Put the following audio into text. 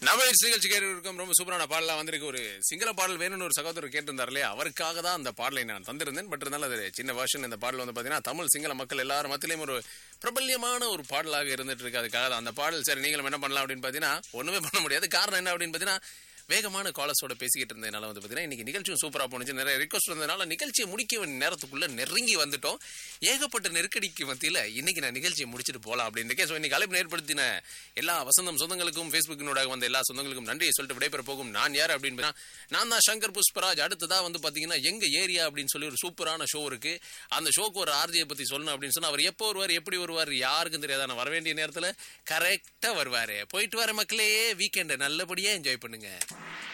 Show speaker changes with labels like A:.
A: நம்ம நிகழ்ச்சி கேட்டு இருக்கோம் ரொம்ப சூப்பரான பாடலாம் வந்திருக்கு ஒரு சிங்கள பாடல் வேணும்னு ஒரு சகோதரர் கேட்டிருந்தார் இல்லையா அவருக்காக தான் அந்த பாடலை நான் தந்திருந்தேன் பட் இருந்தாலும் அது சின்ன வருஷன் இந்த பாடல் வந்து பார்த்தீங்கன்னா தமிழ் சிங்கள மக்கள் எல்லாரும் மத்தியிலையும் ஒரு பிரபல்யமான ஒரு பாடலாக இருந்துட்டு இருக்கு அதுக்காக தான் அந்த பாடல் சரி நீங்களும் என்ன பண்ணலாம் அப்படின்னு பார்த்தீங்கன்னா ஒண்ணுமே பண்ண முடியாது காரணம் என்ன அப்படின்னு பார்த்தீங்கன்னா வேகமான காலர்ஸோட பேசிக்கிட்டு இருந்ததுனால வந்து பார்த்தீங்கன்னா இன்னைக்கு நிகழ்ச்சியும் சூப்பராக போணுச்சு நிறைய ரிக்வஸ்ட் இருந்ததுனால நிகழ்ச்சியை முடிக்க வேண்டிய நேரத்துக்குள்ள நெருங்கி வந்துட்டோம் ஏகப்பட்ட நெருக்கடிக்கு மத்தியில் இன்னைக்கு நான் நிகழ்ச்சியை முடிச்சுட்டு போகலாம் அப்படின்னு ஸோ இன்னைக்கு அழைப்பு ஏற்படுத்தின எல்லா வசந்தம் சொந்தங்களுக்கும் ஃபேஸ்புக்கினூடாக வந்த எல்லா சொந்தங்களுக்கும் நன்றியை சொல்லிட்டு விடைபெற போகும் நான் யார் அப்படின்னு பார்த்தீங்கன்னா, நான் தான் சங்கர் புஷ்பராஜ் அடுத்ததா வந்து பார்த்தீங்கன்னா எங்க ஏரியா அப்படின்னு சொல்லி ஒரு சூப்பரான ஷோ இருக்கு அந்த ஷோக்கு ஒரு ஆர்ஜியை பத்தி சொல்லணும் அப்படின்னு சொன்னா அவர் எப்போ வருவார் எப்படி வருவார் யாருக்கும் தெரியாது நான் வர வேண்டிய நேரத்தில் கரெக்டாக வருவார் போயிட்டு வர மக்களே வீக்கெண்டை நல்லபடியாக என்ஜாய் பண்ணுங்க